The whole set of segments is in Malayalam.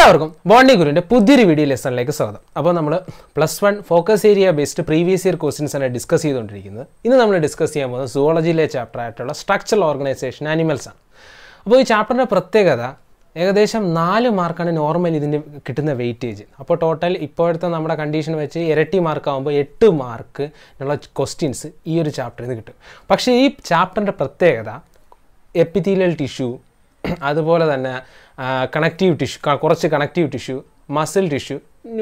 എല്ലാവർക്കും ബോണ്ടി ഗുരുവിൻ്റെ പുതിയൊരു വീഡിയോ ലെസണിലേക്ക് സ്വാഗതം അപ്പോൾ നമ്മൾ plus one focus area based previous year questions ആണ് ഡിസ്കസ് ചെയ്തുകൊണ്ടിരിക്കുന്നത് ഇന്ന് നമ്മൾ ഡിസ്കസ് ചെയ്യാൻ പോകുന്നത് സുവോളജിയിലെ ചാപ്റ്റർ ആയിട്ടുള്ള സ്ട്രക്ചറൽ ഓർഗനൈസേഷൻ ആനിമൽസ് ആണ് അപ്പോൾ ഈ ചാപ്റ്ററിൻ്റെ പ്രത്യേകത ഏകദേശം നാല് മാർക്കാണ് നോർമൽ ഇതിൻ്റെ കിട്ടുന്ന വെയിറ്റേജ് അപ്പോൾ ടോട്ടൽ ഇപ്പോഴത്തെ നമ്മുടെ കണ്ടീഷൻ വെച്ച് ഇരട്ടി മാർക്ക് ആകുമ്പോൾ എട്ട് മാർക്ക് ഉള്ള ക്വസ്റ്റ്യൻസ് ഈ ഒരു ചാപ്റ്ററിൽ നിന്ന് കിട്ടും പക്ഷേ ഈ ചാപ്റ്ററിൻ്റെ പ്രത്യേകത എപ്പിത്തീലിയൽ ടിഷ്യൂ അതുപോലെ തന്നെ കണക്റ്റീവ് ടിഷ്യൂ കുറച്ച് connective tissue muscle tissue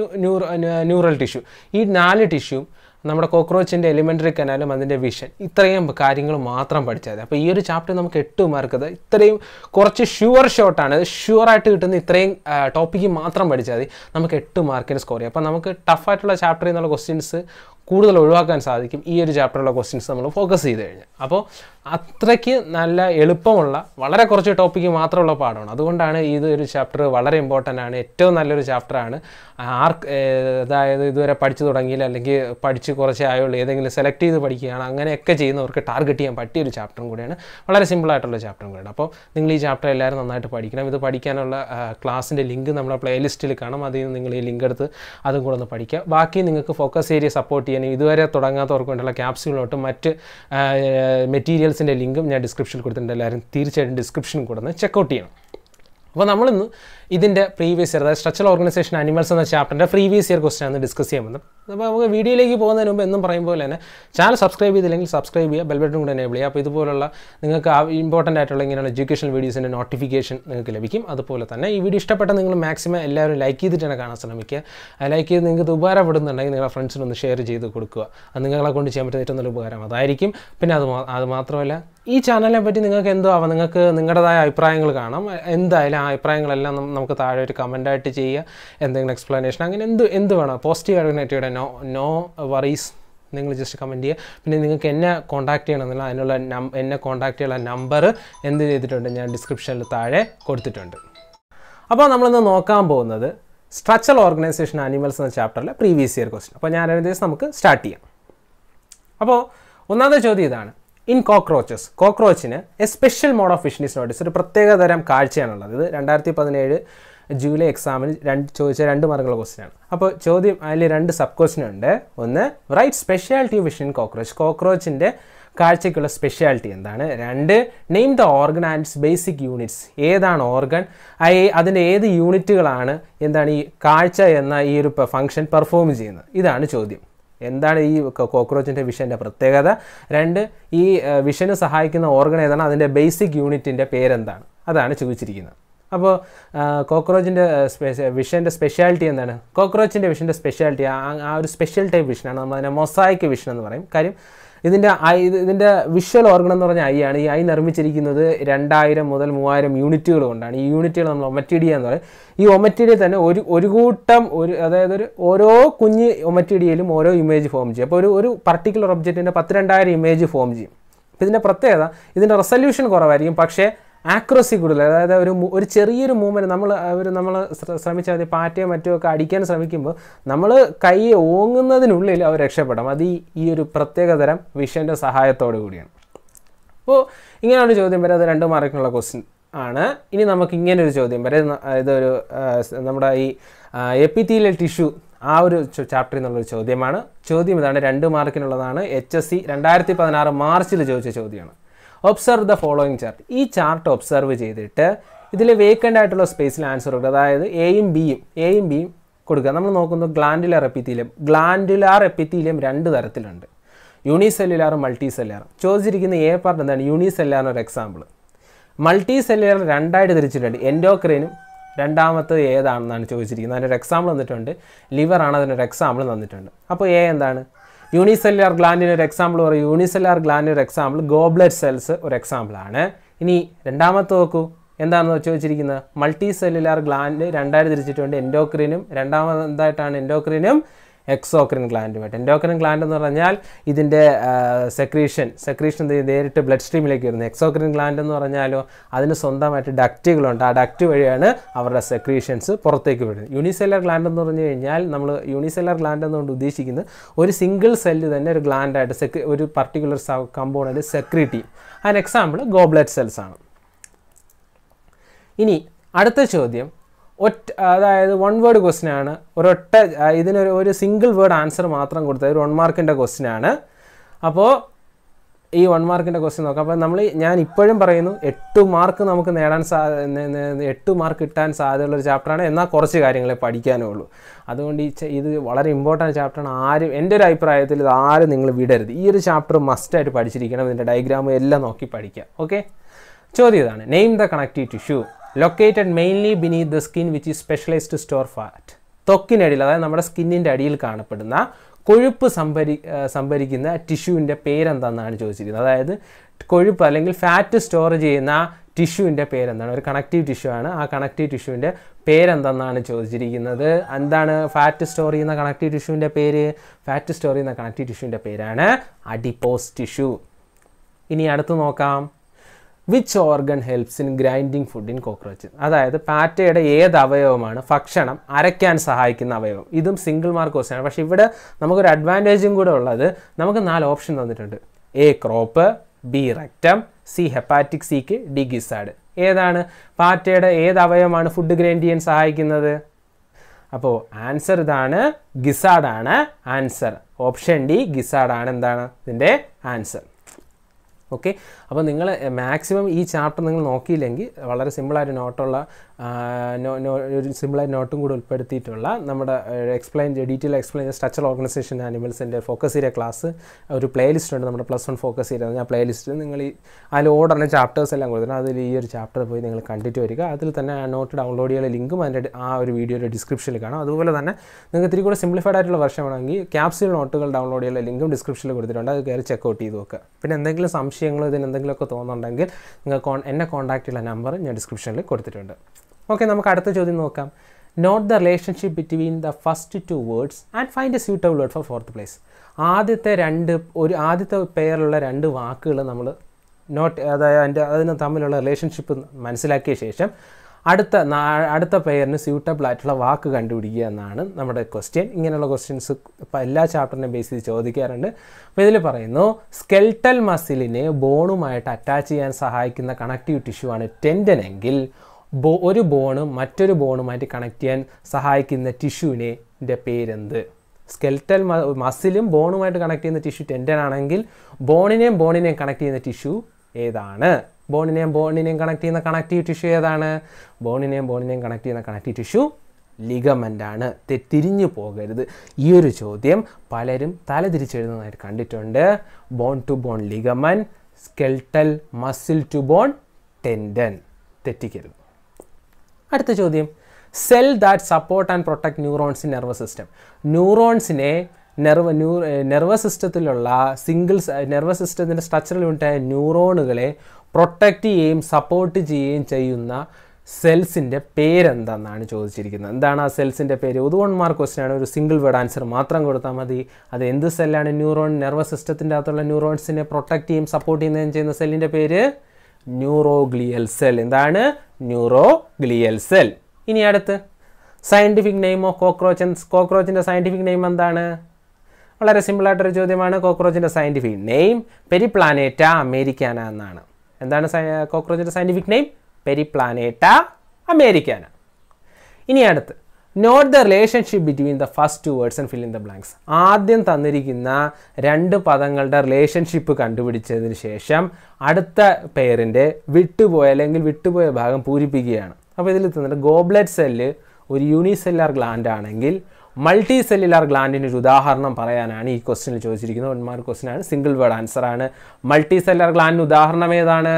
neural tissue ഈ നാല് ടിഷ്യൂ നമ്മുടെ കോക്രോച്ചിൻ്റെ എലിമെൻ്ററി കനാലും അതിൻ്റെ വിഷൻ ഇത്രയും കാര്യങ്ങൾ മാത്രം പഠിച്ചാൽ മതി അപ്പോൾ ഈ ഒരു ചാപ്റ്റർ നമുക്ക് എട്ട് മാർക്ക് അത് ഇത്രയും കുറച്ച് ഷുവർ ഷോട്ടാണ് ഷുവറായിട്ട് കിട്ടുന്ന ഇത്രയും ടോപ്പിക്ക് മാത്രം പഠിച്ചാൽ മതി നമുക്ക് എട്ട് മാർക്കിന് സ്കോർ ചെയ്യാം അപ്പോൾ നമുക്ക് ടഫായിട്ടുള്ള ചാപ്റ്ററിൽ നിന്നുള്ള ക്വസ്റ്റ്യൻസ് കൂടുതൽ ഒഴിവാക്കാൻ സാധിക്കും ഈ ഒരു ചാപ്റ്ററിലുള്ള ക്വസ്റ്റ്യൻസ് നമ്മൾ ഫോക്കസ് ചെയ്ത് കഴിഞ്ഞാൽ അപ്പോൾ അത്രയ്ക്ക് നല്ല എളുപ്പമുള്ള വളരെ കുറച്ച് ടോപ്പിക്ക് മാത്രമുള്ള പാഠമാണ് അതുകൊണ്ടാണ് ഇത് ഒരു ചാപ്റ്റർ വളരെ ഇമ്പോർട്ടൻ്റ് ആണ് ഏറ്റവും നല്ലൊരു ചാപ്റ്ററാണ് ആർക്ക് അതായത് ഇതുവരെ പഠിച്ചു തുടങ്ങിയില്ല അല്ലെങ്കിൽ പഠിച്ച് കുറച്ചേ ആയുള്ളൂ ഏതെങ്കിലും സെലക്ട് ചെയ്ത് പഠിക്കുകയാണ് അങ്ങനെയൊക്കെ ചെയ്യുന്നവർക്ക് ടാർഗറ്റ് ചെയ്യാൻ പറ്റിയ ഒരു ചാപ്റ്ററും കൂടിയാണ് വളരെ സിമ്പിളായിട്ടുള്ള ചാപ്റ്ററും കൂടിയാണ് അപ്പോൾ നിങ്ങൾ ഈ ചാപ്റ്റർ എല്ലാവരും നന്നായിട്ട് പഠിക്കണം ഇത് പഠിക്കാനുള്ള ക്ലാസ്സിൻ്റെ ലിങ്ക് നമ്മുടെ പ്ലേലിസ്റ്റിൽ കാണാം അതിൽ നിന്ന് നിങ്ങൾ ഈ ലിങ്ക് എടുത്ത് അതും കൂടെ ഒന്ന് പഠിക്കുക ബാക്കി നിങ്ങൾക്ക് ഫോക്കസ് ഏരിയ സപ്പോർട്ട് ചെയ്യാൻ ഇതുവരെ തുടങ്ങാത്തവർക്ക് വേണ്ടിയുള്ള ക്യാപ്സ്യൂളോട്ടും മറ്റ് മെറ്റീരിയൽസിൻ്റെ ലിങ്കും ഞാൻ ഡിസ്ക്രിപ്ഷനിൽ കൊടുത്തിട്ടുണ്ട് എല്ലാവരും തീർച്ചയായിട്ടും ഡിസ്ക്രിപ്ഷനിൽ കൂടെ ഒന്ന് ചെക്കൗട്ട് ചെയ്യണം അപ്പോൾ നമ്മളിന്ന് ഇതിൻ്റെ പ്രീവിയസ് ഇയർ അതായത് സ്ട്രക്ചറൽ ഓർഗനൈസേഷൻ അനിമൽസ് എന്ന ചാപ്റ്ററിൻ്റെ പ്രീവിയസ് ഇയർ ക്വസ്റ്റൻ ആണ് ഡിസ്കസ് ചെയ്യാൻ പോകുന്നത് അപ്പോൾ നമുക്ക് വീഡിയോയിലേക്ക് പോകുന്നതിന് മുമ്പ് എന്നും പറയുമ്പോൾ തന്നെ ചാനൽ സബ്സ്ക്രൈബ് ചെയ്തില്ലെങ്കിൽ സബ്സ്ക്രൈബ് ചെയ്യുക ബെൽ ബട്ടൺ കൂടെ എനേബിൾ ചെയ്യുക അപ്പോൾ ഇതുപോലുള്ള നിങ്ങൾക്ക് ഇമ്പോർട്ടൻ്റ് ആയിട്ടുള്ള ഇങ്ങനെയുള്ള എഡ്യൂക്കേഷൻ വീഡിയോസിൻ്റെ നോട്ടിഫിക്കേഷൻ നിങ്ങൾക്ക് ലഭിക്കും അതുപോലെ തന്നെ ഈ വീഡിയോ ഇഷ്ടപ്പെട്ട നിങ്ങൾ മാക്സിമം എല്ലാവരും ലൈക്ക് ചെയ്തിട്ട് തന്നെ കാണാൻ ശ്രമിക്കുക ലൈക്ക് ചെയ്ത് നിങ്ങൾക്ക് ഇത് ഉപകാരപ്പെടുന്നുണ്ടെങ്കിൽ നിങ്ങളുടെ ഫ്രണ്ട്സിനൊന്ന് ഷെയർ ചെയ്ത് കൊടുക്കുക അത് നിങ്ങളെ കൊണ്ട് ചെയ്യാൻ പറ്റുന്ന ഏറ്റവും നല്ല ഉപകാരം അതായിരിക്കും പിന്നെ അത് അത് മാത്രമല്ല ഈ ചാനലിനെ പറ്റി നിങ്ങൾക്ക് എന്തോ ആവാം നിങ്ങൾക്ക് നിങ്ങളുടേതായ അഭിപ്രായങ്ങൾ കാണാം എന്തായാലും ആ അഭിപ്രായങ്ങളെല്ലാം നമുക്ക് താഴെ ഒരു കമൻ്റായിട്ട് ചെയ്യുക എന്തെങ്കിലും എക്സ്പ്ലനേഷൻ അങ്ങനെ എന്ത് എന്ത് വേണം പോസിറ്റീവ് ആയിട്ട് നെഗറ്റീവ് നോ നോ വറീസ് നിങ്ങൾ ജസ്റ്റ് കമൻറ്റ് ചെയ്യുക പിന്നെ നിങ്ങൾക്ക് എന്നെ കോൺടാക്ട് ചെയ്യണമെന്നുള്ള അതിനുള്ള നം എന്നെ കോൺടാക്ട് ചെയ്യാനുള്ള നമ്പർ എന്ത് ചെയ്തിട്ടുണ്ട് ഞാൻ ഡിസ്ക്രിപ്ഷനിൽ താഴെ കൊടുത്തിട്ടുണ്ട് അപ്പോൾ നമ്മളിന്ന് നോക്കാൻ പോകുന്നത് സ്ട്രക്ചറൽ ഓർഗനൈസേഷൻ ആനിമൽസ് എന്ന ചാപ്റ്ററിലെ പ്രീവിയസ് ഇയർ ക്വസ്റ്റ്യൻ അപ്പോൾ ഞാൻ ഒരു ദിവസം നമുക്ക് സ്റ്റാർട്ട് ചെയ്യാം അപ്പോൾ ഒന്നാമത്തെ ചോദ്യം ഇതാണ് ഇൻ കോക്രോച്ചസ് കോക്രോച്ചിന് a special mode of vision is notice ഒരു പ്രത്യേക തരം കാഴ്ചയാണുള്ളത് ഇത് രണ്ടായിരത്തി പതിനേഴ് ജൂലൈ എക്സാമിന് രണ്ട് ചോദിച്ച രണ്ട് മാർക്കുള്ള ക്വസ്റ്റ്യൻ ആണ് അപ്പോൾ ചോദ്യം അതിൽ രണ്ട് സബ് ക്വസ്റ്റ്യൻ ഉണ്ട് ഒന്ന് write speciality vision in cockroach കോക്രോച്ചിൻ്റെ കാഴ്ചയ്ക്കുള്ള സ്പെഷ്യാലിറ്റി എന്താണ് രണ്ട് name the organ and basic units ഏതാണ് ഓർഗൻ അതിൻ്റെ ഏത് യൂണിറ്റുകളാണ് എന്താണ് ഈ കാഴ്ച എന്ന ഈ ഒരു ഫംഗ്ഷൻ പെർഫോം ചെയ്യുന്നത് ഇതാണ് ചോദ്യം എന്താണ് ഈ കോക്രോച്ചിൻ്റെ വിഷൻ്റെ പ്രത്യേകത രണ്ട് ഈ വിഷന് സഹായിക്കുന്ന ഓർഗൻ ഏതാണ് അതിൻ്റെ ബേസിക് യൂണിറ്റിൻ്റെ പേരെന്താണ് അതാണ് ചോദിച്ചിരിക്കുന്നത് അപ്പോൾ കോക്രോച്ചിൻ്റെ വിഷൻ്റെ സ്പെഷ്യാലിറ്റി എന്താണ് കോക്രോച്ചിൻ്റെ വിഷൻ്റെ സ്പെഷ്യാലിറ്റി ആ ഒരു സ്പെഷ്യൽ ടൈപ്പ് വിഷനാണ് നമ്മൾ അതിനെ മൊസായിക്ക് വിഷൻ എന്ന് പറയും കാര്യം ഇതിൻ്റെ ഐ ഇതിൻ്റെ വിഷ്വൽ ഓർഗൻ എന്ന് പറഞ്ഞ ഐ ആണ് ഈ ഐ നിർമ്മിച്ചിരിക്കുന്നത് രണ്ടായിരം മുതൽ മൂവായിരം യൂണിറ്റുകൾ കൊണ്ടാണ് ഈ യൂണിറ്റുകൾ നമ്മൾ ഒമറ്റിഡിയ എന്ന് പറയും ഈ ഒമറ്റിഡിയ തന്നെ ഒരു ഒരു കൂട്ടം ഒരു അതായത് ഒരു ഓരോ കുഞ്ഞ് ഒമറ്റിഡിയയിലും ഓരോ ഇമേജ് ഫോം ചെയ്യും അപ്പോൾ ഒരു ഒരു പർട്ടിക്കുലർ ഒബ്ജക്റ്റിൻ്റെ പത്ത് രണ്ടായിരം ഇമേജ് ഫോം ചെയ്യും അപ്പോൾ ഇതിൻ്റെ പ്രത്യേകത ഇതിൻ്റെ റെസൊല്യൂഷൻ കുറവായിരിക്കും പക്ഷേ ആക്യുറസി കൂടുതൽ അതായത് ഒരു ഒരു ചെറിയൊരു മൂവ്മെൻറ്റ് നമ്മൾ ഒരു നമ്മൾ ശ്രമിച്ചാൽ മതി പാറ്റയോ മറ്റോ ഒക്കെ അടിക്കാൻ ശ്രമിക്കുമ്പോൾ നമ്മൾ കൈ ഓങ്ങുന്നതിനുള്ളിൽ അവർ രക്ഷപ്പെടാം അത് ഈ ഈ ഒരു പ്രത്യേകതരം വിഷൻ്റെ സഹായത്തോടു കൂടിയാണ് അപ്പോൾ ഇങ്ങനെയാണ് ചോദ്യം വരെ അത് രണ്ട് മാർക്കിനുള്ള ക്വസ്റ്റ്യൻ ആണ് ഇനി നമുക്ക് ഇങ്ങനെ ഒരു ചോദ്യം വരെ ഇതൊരു നമ്മുടെ ഈ എപ്പിത്തീലിയൽ ടിഷ്യൂ ആ ഒരു ചാപ്റ്ററിൽ നിന്നുള്ളൊരു ചോദ്യമാണ് ചോദ്യം ഇതാണ് രണ്ട് മാർക്കിനുള്ളതാണ് എച്ച് എസ് സി രണ്ടായിരത്തി പതിനാറ് മാർച്ചിൽ ചോദിച്ച ചോദ്യമാണ് ഒബ്സർവ് ദ ഫോളോയിങ് ചാർട്ട് ഈ ചാർട്ട് ഒബ്സർവ് ചെയ്തിട്ട് ഇതിൽ വേക്കൻ്റ് ആയിട്ടുള്ള സ്പേസിൽ ആൻസർ കൊടുക്കുക അതായത് എയും ബിയും എയും ബിയും കൊടുക്കുക നമ്മൾ നോക്കുന്നത് ഗ്ലാൻഡുലാർ എപ്പിത്തീലിയം ഗ്ലാൻഡുലാർ എപ്പിത്തീലിയം രണ്ട് തരത്തിലുണ്ട് യൂണിസെല്ലുലാറും മൾട്ടി സെല്ലുലാറും ചോദിച്ചിരിക്കുന്ന എ പാർട്ട് എന്താണ് യൂണിസെല്ലുലാറിന് ഒരു എക്സാമ്പിൾ മൾട്ടി സെല്ലുലാർ രണ്ടായിട്ട് തിരിച്ചിട്ടുണ്ട് എൻഡോക്രൈനും രണ്ടാമത്തത് ഏതാണെന്നാണ് ചോദിച്ചിരിക്കുന്നത് അതിനൊരു എക്സാമ്പിൾ തന്നിട്ടുണ്ട് ലിവറാണ് അതിനൊരു എക്സാമ്പിൾ തന്നിട്ടുണ്ട് അപ്പോൾ എ എന്താണ് യൂണിസെല്ലുലാർ ഗ്ലാൻഡിന് ഒരു എക്സാമ്പിൾ പറയും യൂണിസെല്ലുലാർ ഗ്ലാൻഡിന് ഒരു എക്സാമ്പിൾ ഗോബ്ലറ്റ് സെൽസ് ഒരു എക്സാമ്പിളാണ് ഇനി രണ്ടാമത്തെ നോക്കൂ എന്താണെന്ന് ചോദിച്ചിരിക്കുന്നത് മൾട്ടി സെല്ലുലാർ ഗ്ലാൻഡ് രണ്ടായിട്ട് തിരിച്ചിട്ടുണ്ട് എൻഡോക്രിനും രണ്ടാമതായിട്ടാണ് എൻഡോക്രിനും എക്സോക്രിൻ ഗ്ലാൻഡുമായിട്ട് എൻഡോക്രിൻ ഗ്ലാൻഡ് എന്ന് പറഞ്ഞാൽ ഇതിൻ്റെ സെക്രീഷൻ സെക്രീഷൻ നേരിട്ട് ബ്ലഡ് സ്ട്രീമിലേക്ക് വരുന്നത് എക്സോക്രിൻ ഗ്ലാൻഡ് എന്ന് പറഞ്ഞാലോ അതിന് സ്വന്തമായിട്ട് ഡക്റ്റുകളുണ്ട് ആ ഡക്റ്റ് വഴിയാണ് അവരുടെ സെക്രീഷൻസ് പുറത്തേക്ക് വരുന്നത് യൂണിസെല്ലർ ഗ്ലാൻഡ് എന്ന് പറഞ്ഞു കഴിഞ്ഞാൽ നമ്മൾ യൂണിസെല്ലർ ഗ്ലാൻഡ് എന്നുകൊണ്ട് ഉദ്ദേശിക്കുന്നത് ഒരു സിംഗിൾ സെല്ല് തന്നെ ഒരു ഗ്ലാൻഡായിട്ട് സെക്രി ഒരു പർട്ടിക്കുലർ കമ്പോണൻറ്റ് സെക്രീറ്റ് ചെയ്യും അതിന് എക്സാമ്പിൾ ഗോബ്ലറ്റ് സെൽസ് ആണ് ഇനി അടുത്ത ചോദ്യം ഒറ്റ അതായത് വൺ വേർഡ് ക്വസ്റ്റ്യൻ ആണ് ഒരൊറ്റ ആ, ഇതിനൊരു ഒരു സിംഗിൾ വേർഡ് ആൻസർ മാത്രം കൊടുത്തത് ഒരു വൺ മാർക്കിൻ്റെ ക്വസ്റ്റ്യൻ ആണ് അപ്പോൾ ഈ വൺ മാർക്കിൻ്റെ ക്വസ്റ്റ്യൻ നോക്കാം അപ്പോൾ നമ്മൾ ഞാൻ ഇപ്പോഴും പറയുന്നു എട്ട് മാർക്ക് നമുക്ക് നേടാൻ സാ നെ- നെ- എട്ട് മാർക്ക് കിട്ടാൻ സാധ്യതയുള്ള ഒരു ചാപ്റ്ററാണ് എന്നാൽ കുറച്ച് കാര്യങ്ങളെ പഠിക്കാനേ ഉള്ളൂ അതുകൊണ്ട് ഈ ച- ഇത് വളരെ ഇമ്പോർട്ടൻറ്റ് ചാപ്റ്ററാണ് ആരും എൻ്റെ ഒരു അഭിപ്രായത്തിൽ ഇത് ആരും നിങ്ങൾ വിടരുത് ഈ ഒരു ചാപ്റ്റർ മസ്റ്റായിട്ട് പഠിച്ചിരിക്കണം ഇതിൻ്റെ ഡയഗ്രാം എല്ലാം നോക്കി പഠിക്കാം ഓക്കെ ചോദ്യം ഇതാണ് name the connective tissue located mainly beneath the skin which is specialised store fat ത്വക്കിനടിയിൽ അതായത് നമ്മുടെ സ്കിന്നിൻ്റെ അടിയിൽ കാണപ്പെടുന്ന കൊഴുപ്പ് സംഭരി ആ, സംഭരിക്കുന്ന ടിഷ്യൂവിൻ്റെ പേരെന്താണെന്നാണ് ചോദിച്ചിരിക്കുന്നത് അതായത് കൊഴുപ്പ് അല്ലെങ്കിൽ ഫാറ്റ് സ്റ്റോർ ചെയ്യുന്ന ടിഷ്യൂവിൻ്റെ പേരെന്താണ് ഒരു കണക്റ്റീവ് ടിഷ്യൂ ആണ് ആ കണക്റ്റീവ് ടിഷ്യൂവിൻ്റെ പേരെന്തെന്നാണ് ചോദിച്ചിരിക്കുന്നത് എന്താണ് ഫാറ്റ് സ്റ്റോർ ചെയ്യുന്ന കണക്റ്റീവ് ടിഷ്യൂവിൻ്റെ പേര് ഫാറ്റ് സ്റ്റോർ ചെയ്യുന്ന കണക്റ്റീവ് ടിഷ്യൂവിൻ്റെ പേരാണ് അഡിപ്പോസ് ടിഷ്യൂ ഇനി അടുത്ത് നോക്കാം which organ helps in grinding food in cockroach അതായത് പാറ്റയുടെ ഏത് അവയവമാണ് ഭക്ഷണം അരയ്ക്കാൻ സഹായിക്കുന്ന അവയവം ഇതും സിംഗിൾ മാർക്ക് ക്വസ്റ്റ്യൻ ആണ് പക്ഷേ ഇവിടെ നമുക്കൊരു അഡ്വാൻറ്റേജും കൂടെ ഉള്ളത് നമുക്ക് നാല് ഓപ്ഷൻ തന്നിട്ടുണ്ട് A crop B rectum C hepatic caeca D ഗിസാഡ് ഏതാണ് പാറ്റയുടെ ഏത് അവയവമാണ് ഫുഡ് ഗ്രൈൻഡ് ചെയ്യാൻ സഹായിക്കുന്നത് അപ്പോൾ ആൻസർ ഇതാണ് ഗിസാഡാണ് ആൻസർ ഓപ്ഷൻ ഡി ഗിസാഡാണ് എന്താണ് ഇതിൻ്റെ ആൻസർ ഓക്കെ അപ്പോൾ നിങ്ങൾ മാക്സിമം ഈ ചാപ്റ്റർ നിങ്ങൾ നോക്കിയില്ലെങ്കിൽ വളരെ സിമ്പിളായിട്ട് നോട്ടുള്ള ആ, നോ- നോ- ഒരു സിമ്പിളായിട്ട് നോട്ടും കൂടി ഉൾപ്പെടുത്തിയിട്ടുള്ള നമ്മുടെ explain detail explain structure organisation ആനിമൽസിൻ്റെ ഫോക്കസ് ഏരിയ ക്ലാസ് ഒരു പ്ലേലിസ്റ്റ് ഉണ്ട് നമ്മുടെ പ്ലസ് വൺ ഫോക്കസ് ഏരിയ ഞാൻ പ്ലേലിസ്റ്റ് നിങ്ങൾ ഈ അതിൽ ഓർഡറിന് ചാപ്റ്റേഴ്സ് എല്ലാം കൊടുത്തിട്ടുണ്ട് അതിൽ ഈ ഒരു ചാപ്റ്റർ പോയി നിങ്ങൾ കണ്ടിട്ട് വരിക അതിൽ തന്നെ ആ നോട്ട് ഡൗൺലോഡ് ചെയ്യാനുള്ള ലിങ്കും അതിൻ്റെ ആ ഒരു വീഡിയോയുടെ ഡിസ്ക്രിപ്ഷനിൽ കാണാം അതുപോലെ തന്നെ നിങ്ങൾക്ക് ഇത്തിരി കൂടെ സിംപ്ലിഫൈഡ് ആയിട്ടുള്ള വെർഷൻ വേണമെങ്കിൽ ക്യാപ്സ്യൂൾ നോട്ടുകൾ ഡൗൺലോഡ് ചെയ്യാനുള്ള ലിങ്കും ഡിസ്ക്രിപ്ഷനിൽ കൊടുത്തിട്ടുണ്ട് അത് കയറി ചെക്കൗട്ട് ചെയ്ത് നോക്കുക പിന്നെ എന്തെങ്കിലും സംശയങ്ങളോ ഇതിന് എന്തെങ്കിലുമൊക്കെ തോന്നുന്നുണ്ടെങ്കിൽ നിങ്ങൾ കോൺ എന്നെ കോൺടാക്ട് ചെയ്യുന്ന നമ്പർ ഞാൻ ഡിസ്ക്രിപ്ഷനിൽ കൊടുത്തിട്ടുണ്ട് ഓക്കെ നമുക്ക് അടുത്ത ചോദ്യം നോക്കാം note the relationship between the first two words and find a suitable word for fourth place ആദ്യത്തെ രണ്ട് ഒരു ആദ്യത്തെ പേരിലുള്ള രണ്ട് വാക്കുകൾ നമ്മൾ നോട്ട് അതായത് അതിൻ്റെ അതിന് തമ്മിലുള്ള റിലേഷൻഷിപ്പ് മനസ്സിലാക്കിയ ശേഷം അടുത്ത നാ- അടുത്ത പെയറിന് സ്യൂട്ടബിൾ ആയിട്ടുള്ള വാക്ക് കണ്ടുപിടിക്കുക എന്നാണ് നമ്മുടെ ക്വസ്റ്റ്യൻ ഇങ്ങനെയുള്ള ക്വസ്റ്റ്യൻസ് ഇപ്പോൾ എല്ലാ ചാപ്റ്ററിനെ ബേസ് ചെയ്ത് ചോദിക്കാറുണ്ട് അപ്പോൾ ഇതിൽ പറയുന്നു സ്കെൽട്ടൽ മസിലിനെ ബോണുമായിട്ട് അറ്റാച്ച് ചെയ്യാൻ സഹായിക്കുന്ന കണക്റ്റീവ് ടിഷ്യൂ ആണ് ടെൻഡൻ എങ്കിൽ ബോ ഒരു ബോണും മറ്റൊരു ബോണുമായിട്ട് കണക്ട് ചെയ്യാൻ സഹായിക്കുന്ന ടിഷ്യൂവിനെ ൻ്റെ പേരെന്ത് സ്കെൽറ്റൽ മസിലും ബോണുമായിട്ട് കണക്ട് ചെയ്യുന്ന ടിഷ്യൂ ടെൻഡൻ ആണെങ്കിൽ ബോണിനെയും ബോണിനെയും കണക്ട് ചെയ്യുന്ന ടിഷ്യൂ ഏതാണ് ബോണിനെയും ബോണിനെയും കണക്ട് ചെയ്യുന്ന കണക്റ്റീവ് ടിഷ്യൂ ഏതാണ് ബോണിനെയും ബോണിനെയും കണക്ട് ചെയ്യുന്ന കണക്റ്റീവ് ടിഷ്യൂ ലിഗമെൻ്റ് ആണ് തെ- തിരിഞ്ഞു പോകരുത് ഈ ഒരു ചോദ്യം പലരും തലതിരിച്ചെഴുതുന്നതായിട്ട് കണ്ടിട്ടുണ്ട് bone to bone ligament skeletal muscle to bone tendon തെറ്റിക്കരുത് അടുത്ത ചോദ്യം cell that support and protect neurons in nervous system ന്യൂറോൺസിനെ നെർവ് ന്യൂ നെർവസ് സിസ്റ്റത്തിലുള്ള സിംഗിൾസ് നെർവസ് സിസ്റ്റത്തിൻ്റെ സ്ട്രക്ചറൽ യൂണിറ്റായ ന്യൂറോണുകളെ പ്രൊട്ടക്റ്റ് ചെയ്യുകയും സപ്പോർട്ട് ചെയ്യുകയും ചെയ്യുന്ന സെൽസിൻ്റെ പേരെന്തെന്നാണ് ചോദിച്ചിരിക്കുന്നത് എന്താണ് ആ സെൽസിൻ്റെ പേര് ഒരു വൺ മാർക്ക് ക്വസ്റ്റ്യൻ ആണ് ഒരു സിംഗിൾ വേർഡ് ആൻസർ മാത്രം കൊടുത്താൽ മതി അത് എന്ത് സെല്ലാണ് ന്യൂറോൺ നെർവസ് സിസ്റ്റത്തിൻ്റെ അകത്തുള്ള ന്യൂറോൺസിനെ പ്രൊട്ടക്റ്റ് ചെയ്യും സപ്പോർട്ട് ചെയ്യുന്നതും ചെയ്യുന്ന സെല്ലിൻ്റെ പേര് ന്യൂറോഗ്ലിയൽ സെൽ എന്താണ് ന്യൂറോഗ്ലിയൽ സെൽ ഇനി അടുത്ത് സയൻറ്റിഫിക് നെയിം ഓഫ് കോക്രോച്ച് കോക്രോച്ചിൻ്റെ സയൻറ്റിഫിക് നെയിം എന്താണ് വളരെ സിമ്പിളായിട്ടൊരു ചോദ്യമാണ് കോക്രോച്ചിൻ്റെ സയൻറ്റിഫിക് നെയിം പെരിപ്ലാനേറ്റ അമേരിക്കാന എന്നാണ് എന്താണ് കോക്രോച്ചിൻ്റെ സയൻറ്റിഫിക് നെയിം പെരിപ്ലാനേറ്റ അമേരിക്കാന ഇനി അടുത്ത് note the relationship between the first two words and fill in the blanks ആദ്യം തന്നിരിക്കുന്ന രണ്ട് പദങ്ങളുടെ റിലേഷൻഷിപ്പ് കണ്ടുപിടിച്ചതിന് ശേഷം അടുത്ത പേരിൻ്റെ വിട്ടുപോയ അല്ലെങ്കിൽ വിട്ടുപോയ ഭാഗം പൂരിപ്പിക്കുകയാണ് അപ്പോൾ ഇതിൽ തന്നിട്ട് ഗോബ്ലറ്റ് സെല്ല് ഒരു യൂണിസെല്ലാർ ഗ്ലാൻഡ് ആണെങ്കിൽ മൾട്ടി സെല്ലുലാർ ഗ്ലാൻഡിന് ഒരു ഉദാഹരണം പറയാനാണ് ഈ ക്വസ്റ്റിനിൽ ചോദിച്ചിരിക്കുന്നത് വൺ മാർക്ക് ക്വസ്റ്റ്യൻ ആണ് സിംഗിൾ വേർഡ് ആൻസർ ആണ് മൾട്ടി സെല്ലുലാർ ഗ്ലാൻഡിന് ഉദാഹരണം ഏതാണ്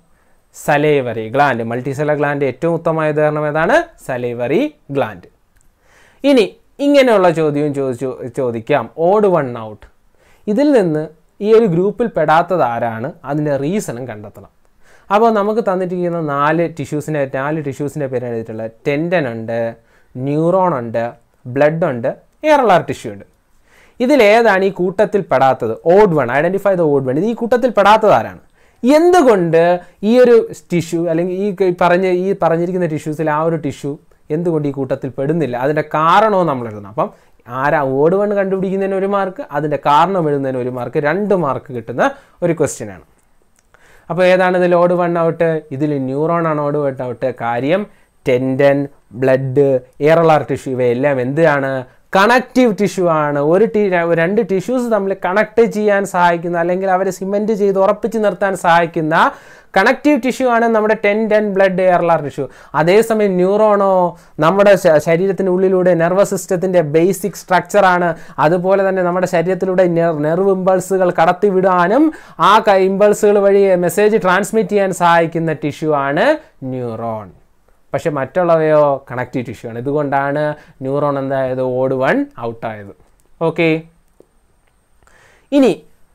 salivary gland multi cellular gland ഏറ്റവും ഉത്തമമായ ഉദാഹരണം ഏതാണ് സലേവറി ഗ്ലാൻഡ് ഇനി ഇങ്ങനെയുള്ള ചോദ്യവും ചോദിച്ചു ചോദിക്കാം ഓഡ് വൺ ഔട്ട് ഇതിൽ നിന്ന് ഈ ഒരു ഗ്രൂപ്പിൽ പെടാത്തത് ആരാണ് അതിൻ്റെ റീസണും കണ്ടെത്തണം അപ്പോൾ നമുക്ക് തന്നിട്ടിരിക്കുന്ന നാല് ടിഷ്യൂസിൻ്റെ നാല് ടിഷ്യൂസിൻ്റെ പേര് എഴുതിയിട്ടുള്ളത് ടെൻഡൻ ഉണ്ട് ന്യൂറോൺ ഉണ്ട് ബ്ലഡ് ഉണ്ട് എയർലാർ ടിഷ്യൂ ഉണ്ട് ഇതിലേതാണ് ഈ കൂട്ടത്തിൽ പെടാത്തത് odd one identify the odd one ഇത് ഈ കൂട്ടത്തിൽ പെടാത്തത് ആരാണ് എന്തുകൊണ്ട് ഈ ഒരു ടിഷ്യൂ അല്ലെങ്കിൽ ഈ ക- പറഞ്ഞ ഈ പറഞ്ഞിരിക്കുന്ന ടിഷ്യൂസിൽ ആ ഒരു ടിഷ്യൂ എന്തുകൊണ്ട് ഈ കൂട്ടത്തിൽ പെടുന്നില്ല അതിൻ്റെ കാരണവും നമ്മൾ എഴുതണം അപ്പം ആരാ ഓട് വൺ കണ്ടുപിടിക്കുന്നതിന് ഒരു മാർക്ക് അതിൻ്റെ കാരണം എഴുതുന്നതിന് ഒരു മാർക്ക് രണ്ട് മാർക്ക് കിട്ടുന്ന ഒരു ക്വസ്റ്റ്യൻ ആണ് അപ്പോൾ ഏതാണ് ഇതിൽ ഓട് വൺ ഔട്ട് ഇതിൽ ന്യൂറോൺ ആണ് ഓട് വൺ ഔട്ട് കാര്യം ടെൻഡൻ ബ്ലഡ് എയറലാർ ടിഷ്യൂ ഇവയെല്ലാം എന്താണ് കണക്റ്റീവ് ടിഷ്യൂ ആണ് ഒരു ടി രണ്ട് ടിഷ്യൂസ് തമ്മിൽ കണക്ട് ചെയ്യാൻ സഹായിക്കുന്ന അല്ലെങ്കിൽ അവരെ സിമെൻറ്റ് ചെയ്ത് ഉറപ്പിച്ച് നിർത്താൻ സഹായിക്കുന്ന കണക്റ്റീവ് ടിഷ്യൂ ആണ് നമ്മുടെ ടെൻഡൻ ബ്ലഡ് എയർലാർ ടിഷ്യൂ അതേസമയം ന്യൂറോണോ നമ്മുടെ ശ- ശരീരത്തിന് ഉള്ളിലൂടെ നെർവസ് സിസ്റ്റത്തിൻ്റെ ബേസിക് സ്ട്രക്ചറാണ് അതുപോലെ തന്നെ നമ്മുടെ ശരീരത്തിലൂടെ നെർവ് ഇമ്പൾസുകൾ കടത്തിവിടാനും ആ ഇമ്പൾസുകൾ വഴി മെസ്സേജ് ട്രാൻസ്മിറ്റ് ചെയ്യാൻ സഹായിക്കുന്ന ടിഷ്യൂ ആണ് ന്യൂറോൺ പക്ഷെ മറ്റുള്ളവയോ കണക്റ്റീവ് ടിഷ്യൂ ആണ് ഇതുകൊണ്ടാണ് ന്യൂറോൺ എന്തായത് ഓട് വൺ ഔട്ടായത് ഓക്കെ ഇനി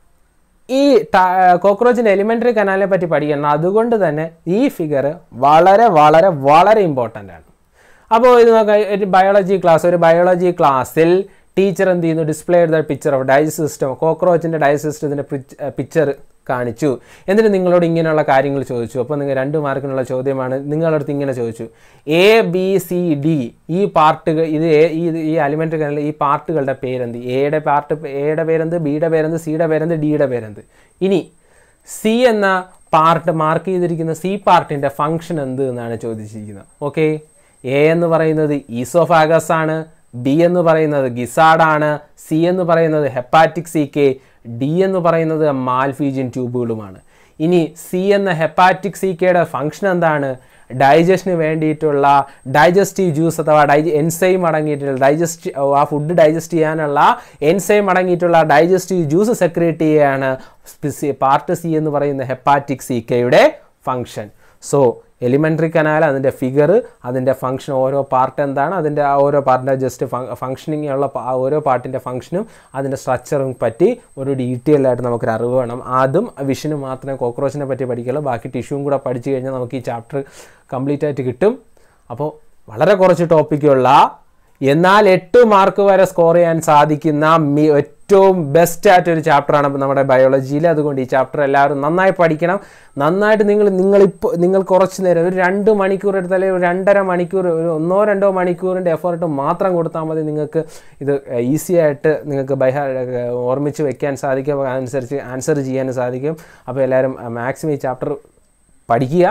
ഈ കോക്രോച്ചിൻ്റെ എലിമെൻ്ററി കനാലിനെ പറ്റി പഠിക്കണം അതുകൊണ്ട് തന്നെ ഈ ഫിഗർ വളരെ വളരെ വളരെ ഇമ്പോർട്ടൻ്റ് ആണ് അപ്പോൾ ഇത് നോക്കാം ഒരു ബയോളജി ക്ലാസ് ഒരു ബയോളജി ക്ലാസ്സിൽ ടീച്ചർ എന്ത് ചെയ്യുന്നു display the picture of digest system കോക്രോച്ചിൻ്റെ ഡൈജസ്റ്റ് സിസ്റ്റത്തിൻ്റെ പിക്ചർ കാണിച്ചു എന്നിട്ട് നിങ്ങളോട് ഇങ്ങനെയുള്ള കാര്യങ്ങൾ ചോദിച്ചു അപ്പോൾ നിങ്ങൾ രണ്ട് മാർക്കിനുള്ള ചോദ്യമാണ് നിങ്ങളുടെ അടുത്ത് ഇങ്ങനെ ചോദിച്ചു എ ബി സി ഡി ഈ പാർട്ടുകൾ ഇത് എ- ഈ ഈ അലിമെൻ്ററി കനാലിൽ ഈ പാർട്ടുകളുടെ പേരെന്ത് എയുടെ പാർട്ട് എയുടെ പേരെന്ത് ബിയുടെ പേരെന്ത് സിയുടെ പേരെന്ത് ഡിയുടെ പേരെന്ത് ഇനി സി എന്ന പാർട്ട് മാർക്ക് ചെയ്തിരിക്കുന്ന സി പാർട്ടിൻ്റെ ഫങ്ഷൻ എന്ത് എന്നാണ് ചോദിച്ചിരിക്കുന്നത് ഓക്കെ എ എന്ന് പറയുന്നത് ഈസോഫാഗസ് ആണ് ബി എന്ന് പറയുന്നത് ഗിസാഡാണ് സി എന്ന് പറയുന്നത് ഹെപ്പാറ്റിക് സി കെ ഡി എന്ന് പറയുന്നത് മാൽഫീജിയൻ ട്യൂബുകളുമാണ് ഇനി സി എന്ന ഹെപ്പാറ്റിക് സി കെയുടെ ഫങ്ഷൻ എന്താണ് ഡൈജഷന് വേണ്ടിയിട്ടുള്ള ഡൈജസ്റ്റീവ് ജ്യൂസ് അഥവാ ഡൈജ എൻസൈം അടങ്ങിയിട്ടുള്ള ഡൈജസ്റ്റ് ആ ഫുഡ് ഡൈജസ്റ്റ് ചെയ്യാനുള്ള എൻസൈം അടങ്ങിയിട്ടുള്ള ഡൈജസ്റ്റീവ് ജ്യൂസ് സെക്രേറ്റ് ചെയ്യുകയാണ് പാർട്ട് സി എന്ന് പറയുന്ന ഹെപ്പാറ്റിക് സി കെയുടെ ഫങ്ഷൻ സോ എലിമെൻ്ററി കനാൽ അതിൻ്റെ ഫിഗർ അതിൻ്റെ ഫങ്ഷൻ ഓരോ പാർട്ട് എന്താണ് അതിൻ്റെ ആ ഓരോ പാർട്ടിൻ്റെ ജസ്റ്റ് ഫങ്ഷനിങ് ഉള്ള പ- ആ ഓരോ പാർട്ടിൻ്റെ ഫങ്ഷനും അതിൻ്റെ സ്ട്രക്ചറും പറ്റി ഒരു ഡീറ്റെയിൽ ആയിട്ട് നമുക്കൊരു അറിവ് വേണം അതും വിഷന് മാത്രമേ കോക്രോച്ചിനെ പറ്റി പഠിക്കുള്ളൂ ബാക്കി ടിഷ്യൂവും കൂടെ പഠിച്ചു കഴിഞ്ഞാൽ നമുക്ക് ഈ ചാപ്റ്റർ കംപ്ലീറ്റ് ആയിട്ട് കിട്ടും അപ്പോൾ വളരെ കുറച്ച് ടോപ്പിക്കുള്ള എന്നാൽ എട്ട് മാർക്ക് വരെ സ്കോർ ചെയ്യാൻ സാധിക്കുന്ന മി ഏറ്റവും ബെസ്റ്റ് ആയിട്ടൊരു ചാപ്റ്ററാണ് നമ്മുടെ ബയോളജിയിൽ അതുകൊണ്ട് ഈ ചാപ്റ്റർ എല്ലാവരും നന്നായി പഠിക്കണം നന്നായിട്ട് നിങ്ങൾ നിങ്ങളിപ്പോൾ നിങ്ങൾ കുറച്ച് നേരം ഒരു രണ്ട് മണിക്കൂർ എടുത്താൽ ഒരു രണ്ടര മണിക്കൂർ ഒരു ഒന്നോ രണ്ടോ മണിക്കൂറിൻ്റെ എഫേർട്ട് മാത്രം കൊടുത്താൽ മതി നിങ്ങൾക്ക് ഇത് ഈസി ആയിട്ട് നിങ്ങൾക്ക് ബൈ ഓർമ്മിച്ച് വെക്കാൻ സാധിക്കും അനുസരിച്ച് ആൻസർ ചെയ്യാനും സാധിക്കും അപ്പോൾ എല്ലാവരും മാക്സിമം ഈ ചാപ്റ്റർ പഠിക്കുക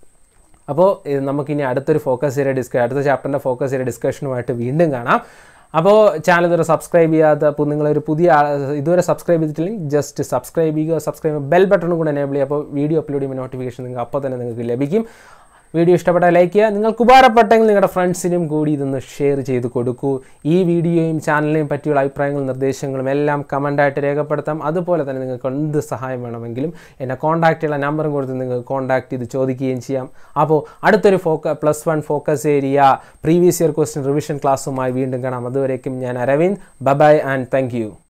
അപ്പോൾ ഇത് നമുക്കിനി അടുത്തൊരു ഫോക്കസ് ഏരിയ ഡിസ്ക അടുത്ത ചാപ്റ്ററിൻ്റെ ഫോക്കസ് ഏരിയ ഡിസ്കഷനുമായിട്ട് വീണ്ടും കാണാം അപ്പോൾ ചാനൽ ഇതുവരെ സബ്സ്ക്രൈബ് ചെയ്യാത്ത അപ്പോൾ നിങ്ങളൊരു പുതിയ ആൾ- ഇതുവരെ സബ്സ്ക്രൈബ് ചെയ്തിട്ടില്ലെങ്കിൽ ജസ്റ്റ് സബ്സ്ക്രൈബ് ചെയ്യുക സബ്സ്ക്രൈബ് ബെൽ ബട്ടണും കൂടെ എനേബിൾ ചെയ്യുക അപ്പോൾ വീഡിയോ അപ്ലോഡ് ചെയ്യുമ്പോൾ നോട്ടിഫിക്കേഷൻ നിങ്ങൾക്ക് അപ്പോൾ തന്നെ നിങ്ങൾക്ക് ലഭിക്കും വീഡിയോ ഇഷ്ടപ്പെട്ടാൽ ലൈക്ക് ചെയ്യുക നിങ്ങൾക്ക് ഉപകാരപ്പെട്ടെങ്കിൽ നിങ്ങളുടെ ഫ്രണ്ട്സിനും കൂടി ഇതൊന്ന് ഷെയർ ചെയ്ത് കൊടുക്കൂ ഈ വീഡിയോയും ചാനലിനെയും പറ്റിയുള്ള അഭിപ്രായങ്ങളും നിർദ്ദേശങ്ങളും എല്ലാം കമൻ്റായിട്ട് രേഖപ്പെടുത്താം അതുപോലെ തന്നെ നിങ്ങൾക്ക് എന്ത് സഹായം വേണമെങ്കിലും എന്നെ കോൺടാക്റ്റ് ചെയ്യുന്ന നമ്പറും കൊടുത്ത് നിങ്ങൾക്ക് കോൺടാക്ട് ചെയ്ത് ചോദിക്കുകയും ചെയ്യാം അപ്പോൾ അടുത്തൊരു ഫോക്ക plus one focus area previous year question revision ക്ലാസ്സുമായി വീണ്ടും കാണാം അതുവരേക്കും ഞാൻ അരവിന്ദ് ബബായ് ആൻഡ് താങ്ക് യു